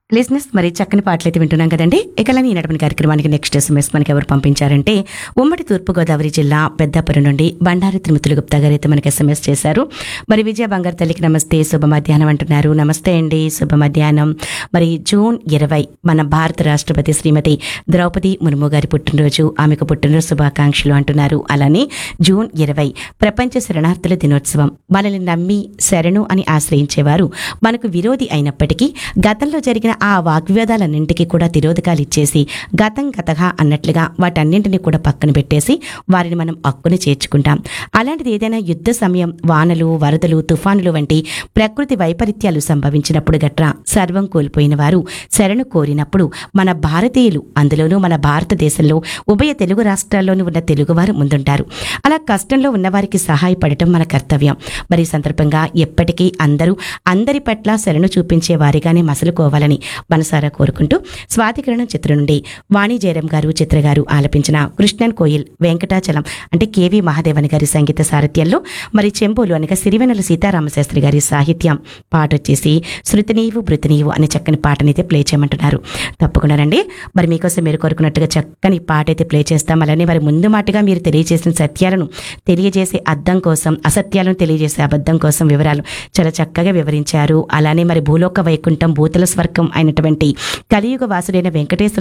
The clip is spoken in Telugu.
లిజినెస్ మరి చక్కని పాటలు అయితే వింటున్నాం కదండి ఇకలని ఈనటువంటి కార్యక్రమానికి నెక్స్ట్ ఎస్ఎంఎస్ మనకి ఎవరు పంపించారంటే ఉమ్మడి తూర్పుగోదావరి జిల్లా పెద్దాపురం నుండి బండారు తిరుమతులు గుప్తా గారు అయితే మనకి ఎస్ఎంఎస్ చేశారు మరి విజయ బంగారు తల్లికి నమస్తే శుభ మధ్యాహ్నం అంటున్నారు నమస్తే అండి శుభ మధ్యాహ్నం మరి జూన్ ఇరవై మన భారత రాష్ట్రపతి శ్రీమతి ద్రౌపది ముర్ము గారి పుట్టినరోజు ఆమెకు పుట్టినరోజు శుభాకాంక్షలు అంటున్నారు అలానే జూన్ ఇరవై ప్రపంచ శరణార్థుల దినోత్సవం మనల్ని నమ్మి శరణు అని ఆశ్రయించేవారు మనకు విరోధి అయినప్పటికీ గతంలో జరిగిన ఆ వాగ్వివాదాలన్నింటికీ కూడా తిరోధకాలు ఇచ్చేసి గతం గతగా అన్నట్లుగా వాటన్నింటినీ కూడా పక్కన పెట్టేసి వారిని మనం హక్కుని చేర్చుకుంటాం అలాంటిది ఏదైనా యుద్ధ సమయం వానలు వరదలు తుఫానులు వంటి ప్రకృతి వైపరీత్యాలు సంభవించినప్పుడు గట్రా సర్వం కోల్పోయిన వారు శరణు కోరినప్పుడు మన భారతీయులు అందులోనూ మన భారతదేశంలో ఉభయ తెలుగు రాష్ట్రాల్లోనూ ఉన్న తెలుగువారు ముందుంటారు అలా కష్టంలో ఉన్నవారికి సహాయపడటం మన కర్తవ్యం మరి ఈ సందర్భంగా ఎప్పటికీ అందరూ అందరి పట్ల శరణు చూపించే వారిగానే మసలుకోవాలని మనసారా కోరుకుంటూ స్వాతికిరణం చిత్రం నుండి వాణి జయరాం గారు చిత్ర గారు ఆలపించిన కృష్ణన్ కోయిల్ వెంకటాచలం అంటే కేవి మహాదేవన్ గారి సంగీత సారథ్యంలో మరి చెంబోలు అనగా సిరివెన్నెల సీతారామశాస్త్రి గారి సాహిత్యం పాట వచ్చేసి శృతి నీవు బృతి నీవు అనే చక్కని పాటనైతే ప్లే చేయమంటున్నారు తప్పకుండా రండి మరి మీకోసం మీరు కోరుకున్నట్టుగా చక్కని పాట అయితే ప్లే చేస్తాం అలానే మరి ముందు మాటగా మీరు తెలియజేసిన సత్యాలను తెలియజేసే అద్దం కోసం అసత్యాలను తెలియజేసే అబద్ధం కోసం వివరాలు చాలా చక్కగా వివరించారు అలానే మరి భూలోక వైకుంఠం భూతల స్వర్గం అయినటువంటి కలియుగ వాసుడైన వెంకటేశ్వర